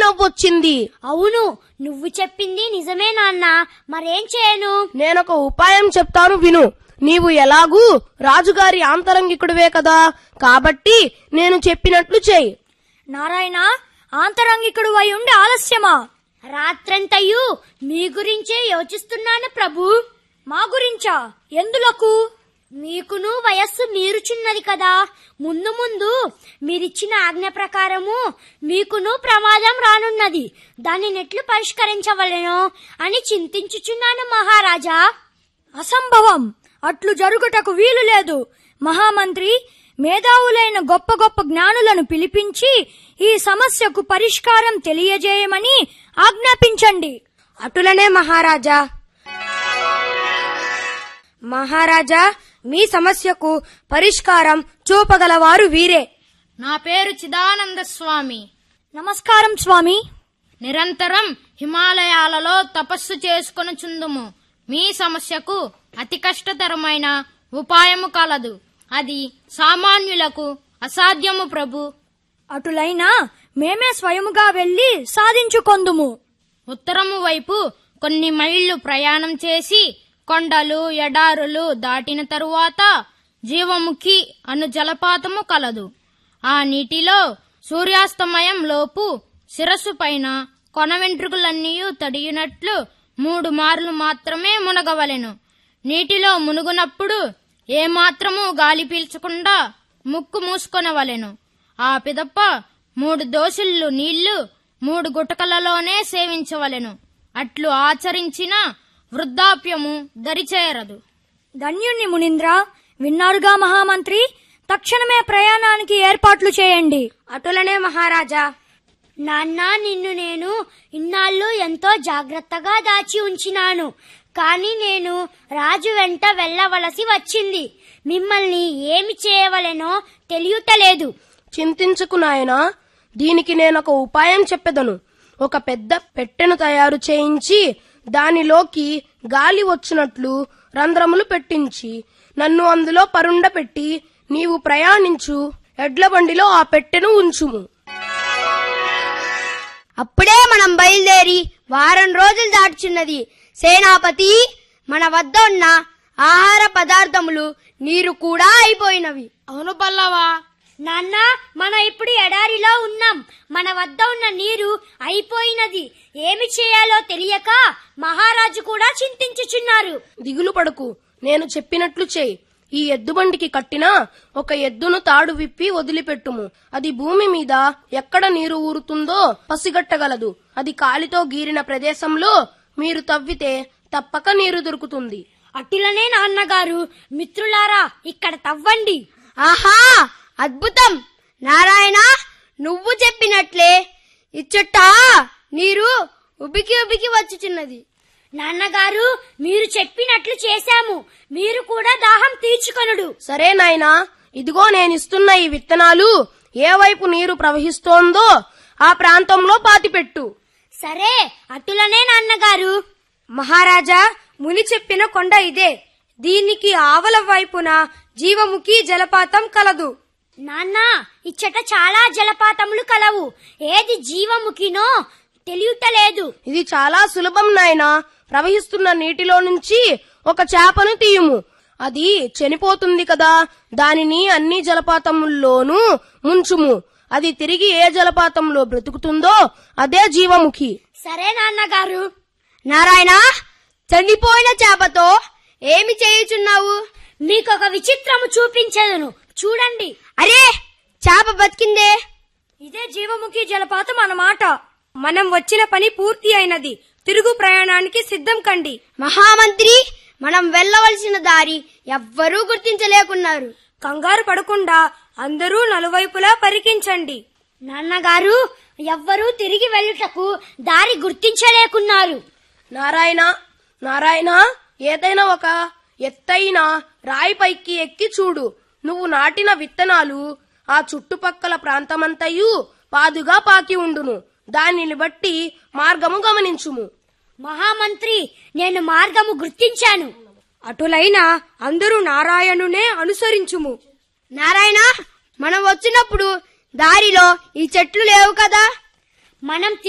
నవ్వొచ్చింది అవును నువ్వు చెప్పింది నిజమే నాన్న మరేం చేయను నేనొక ఉపాయం చెప్తాను విను నీవు ఎలాగూ రాజుగారి ఆంతరంగికుడివే కదా కాబట్టి నేను చెప్పినట్లు చేయి నారాయణ ఆంతరంగికుడు అయి ఉండి ఆలస్యమా రాత్రంతయు మీ గురించే యోచిస్తున్నాను ప్రభు మా గురించా ఎందులకు మీకును వయస్సు మీరుచున్నది కదా ముందు ముందు మీరిచ్చిన ఆజ్ఞ ప్రకారము మీకును ప్రమాదం రానున్నది దాన్ని నెట్లు పరిష్కరించవలెనో అని చింతించుచున్నాను మహారాజా అసంభవం అట్లు జరుగుటకు వీలు లేదు మహామంత్రి మేధావులైన గొప్ప గొప్ప జ్ఞానులను పిలిపించి ఈ సమస్యకు పరిష్కారం తెలియజేయమని ఆజ్ఞాపించండి అటులనే మహారాజా మహారాజా మీ సమస్యకు పరిష్కారం చూపగలవారు వీరే నా పేరు చిదానంద స్వామి నమస్కారం స్వామి నిరంతరం హిమాలయాలలో తపస్సు చేసుకొనుచుందుము మీ సమస్యకు అతి కష్టతరమైన ఉపాయము కలదు అది సామాన్యులకు అసాధ్యము ప్రభు అటులైనా మేమే స్వయముగా వెళ్లి సాధించుకొందుము ఉత్తరము వైపు కొన్ని మైళ్ళు ప్రయాణం చేసి కొండలు ఎడారులు దాటిన తరువాత జీవముఖి అను జలపాతము కలదు ఆ నీటిలో సూర్యాస్తమయం లోపు శిరస్సు పైన కొన వెంట్రుకలన్నీ తడియునట్లు మూడు మార్లు మాత్రమే మునగవలెను నీటిలో మునుగునప్పుడు ఏమాత్రము గాలి పీల్చకుండా ముక్కు మూసుకొనవలెను ఆ పిదప్ప మూడు దోసిళ్ళు నీళ్లు మూడు గుటకలలోనే సేవించవలెను అట్లు ఆచరించిన వృద్ధాప్యము దరిచేరదు ధన్యుణ్ణి మునీంద్ర విన్నారుగా మహామంత్రి తక్షణమే ప్రయాణానికి ఏర్పాట్లు చేయండి అటులనే మహారాజా నాన్న నిన్ను నేను ఇన్నాళ్ళు ఎంతో జాగ్రత్తగా దాచి ఉంచినాను కానీ నేను రాజు వెంట వెళ్ళవలసి వచ్చింది మిమ్మల్ని ఏమి చేయవలెనో తెలియటలేదు చింతించుకు నాయనా దీనికి నేనొక ఉపాయం చెప్పెదను ఒక పెద్ద పెట్టెను తయారు చేయించి దానిలోకి గాలి వచ్చినట్లు రంధ్రములు పెట్టించి నన్ను అందులో పరుండ పెట్టి నీవు ప్రయాణించు ఎడ్ల బండిలో ఆ పెట్టెను ఉంచుము అప్పుడే మనం బయలుదేరి వారం రోజులు దాటుచున్నది సేనాపతి మన వద్ద ఉన్న ఆహార పదార్థములు నీరు కూడా అయిపోయినవి అవును పల్లవా నాన్న మన ఇప్పుడు ఎడారిలో ఉన్నాం మన వద్ద ఉన్న నీరు అయిపోయినది ఏమి చేయాలో తెలియక మహారాజు కూడా చింతించుచున్నారు దిగులు పడకు నేను చెప్పినట్లు చేయి ఈ ఎద్దుబండికి కట్టిన ఒక ఎద్దును తాడు విప్పి వదిలిపెట్టుము అది భూమి మీద ఎక్కడ నీరు ఊరుతుందో పసిగట్టగలదు అది కాలితో గీరిన ప్రదేశంలో మీరు తవ్వితే తప్పక నీరు దొరుకుతుంది అటులనే నాన్నగారు మిత్రులారా ఇక్కడ తవ్వండి ఆహా అద్భుతం నారాయణ నువ్వు చెప్పినట్లే ఇచ్చట నీరు ఉబికి ఉబికి వచ్చుచున్నది నాన్నగారు మీరు చెప్పినట్లు చేశాము మీరు కూడా దాహం తీర్చుకొనుడు సరే నాయనా ఇదిగో నేనిస్తున్న ఈ విత్తనాలు ఏ వైపు నీరు ప్రవహిస్తోందో ఆ ప్రాంతంలో పాతిపెట్టు సరే అటులనే నాన్నగారు మహారాజా ముని చెప్పిన కొండ ఇదే దీనికి ఆవల వైపున జీవముఖి జలపాతం కలదు నాన్న ఇచ్చట చాలా జలపాతములు కలవు ఏది జీవముఖినో తెలియటలేదు ఇది చాలా సులభం నాయనా ప్రవహిస్తున్న నీటిలో నుంచి ఒక చేపను తీయుము అది చనిపోతుంది కదా దానిని అన్ని జలపాతముల్లోనూ ముంచుము అది తిరిగి ఏ జలపాతంలో బ్రతుకుతుందో అదే జీవముఖి సరే నాన్నగారు నారాయణ చనిపోయిన చేపతో ఏమి చేయుచున్నావు మీకొక విచిత్రము చూపించదును చూడండి అరే చేప బతికిందే ఇదే జీవముఖి జలపాతం అన్నమాట మనం వచ్చిన పని పూర్తి అయినది తిరుగు ప్రయాణానికి సిద్ధం కండి మహామంత్రి మనం వెళ్ళవలసిన దారి ఎవ్వరూ గుర్తించలేకున్నారు కంగారు పడకుండా అందరూ నలువైపులా పరికించండి నాన్నగారు ఎవ్వరూ తిరిగి వెళ్ళుటకు దారి గుర్తించలేకున్నారు నారాయణ నారాయణ ఏదైనా ఒక ఎత్తైన రాయి పైకి ఎక్కి చూడు నువ్వు నాటిన విత్తనాలు ఆ చుట్టుపక్కల ప్రాంతమంతయు పాదుగా పాకి ఉండును దానిని బట్టి మార్గము గమనించుము మహామంత్రి నేను మార్గము గుర్తించాను అటులైన అందరూ నారాయణునే అనుసరించుము నారాయణ మనం వచ్చినప్పుడు దారిలో ఈ చెట్లు లేవు కదా మనం